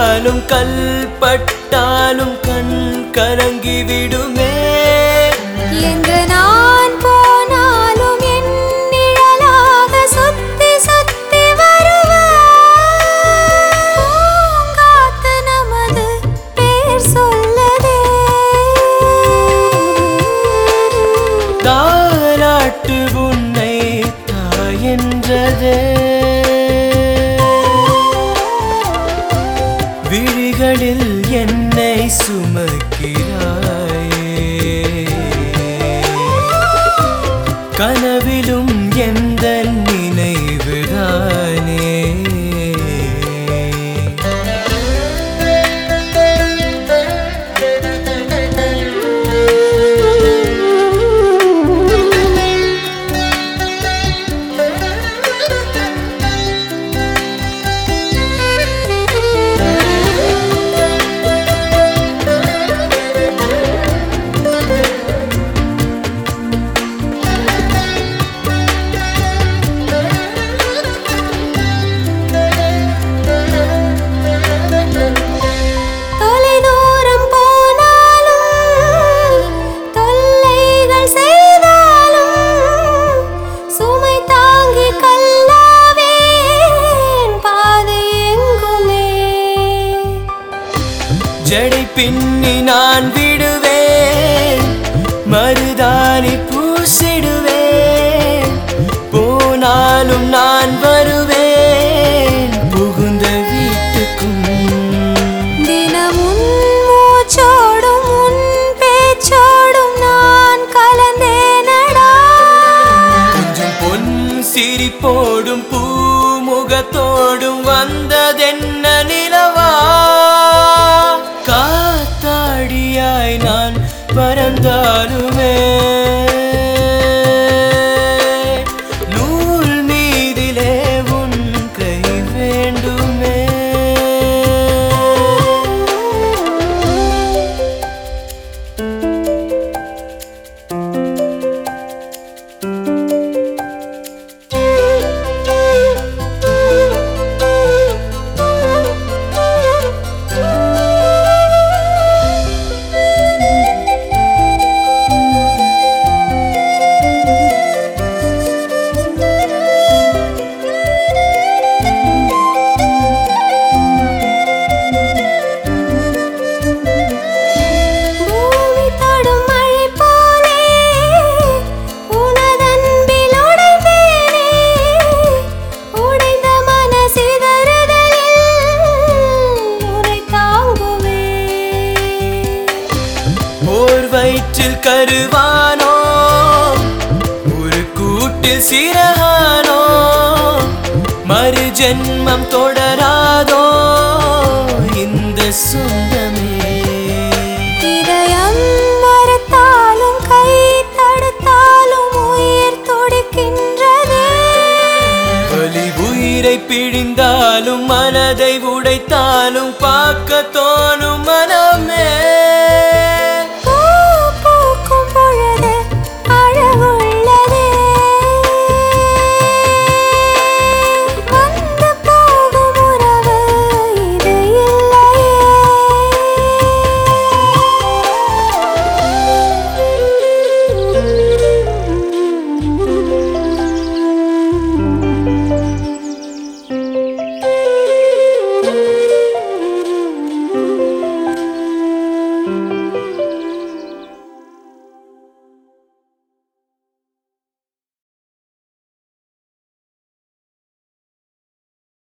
பட்டாலும் கல் பட்டாலும் கண் கலங்கி விடுமே எங்கு நான் போனாலும் என் நிழலாக சுத்தி சுத்தி வருவாங்காத்து நமது பேர் சொல்லதே தாலாட்டு உன்னை தாயென்றதே விழிகளில் என்னை சுமக்கிறாயே கனவிலும் எந்த நினைவுதானே தொலைதூரம் போனாலும் தொல்லைகள் செய்தாலும் சுமை தாங்கி கல்லாவேன் பாதை எங்குமே ஜடை பின்னி நான் விடுவேன் மருதாணி பூசிடுவேன் போனாலும் நான் வருவேன் புகுந்த வீட்டுக்கும் தினமும் மூச்சோடும் உன் பேச்சோடும் நான் கலந்தேனடா கொஞ்சம் பொன் சிரிப்போடும் பூமுகத்தோடும் வந்ததென்ன நிலவா காத்தாடியாய் நான் பறந்தாலுமே நூல் மீதிலே உன் கை வேண்டுமே பூமி தொடும் மழை போலே உனதன்பில் உடைந்தேனே உடைந்த மனசிதறுதலில் உனை தாங்குவே ஓர் வயிற்றில் கருவானோ ஒரு கூட்டில் சிறகானோ மறு ஜென்மம் தொடராதோ இந்த சொந்தமே இதயம் மறுத்தாலும் கை தடுத்தாலும் உயிர் துடிக்கின்றதே வலி உயிரை பிழிந்தாலும் மனதை உடைத்தாலும் பா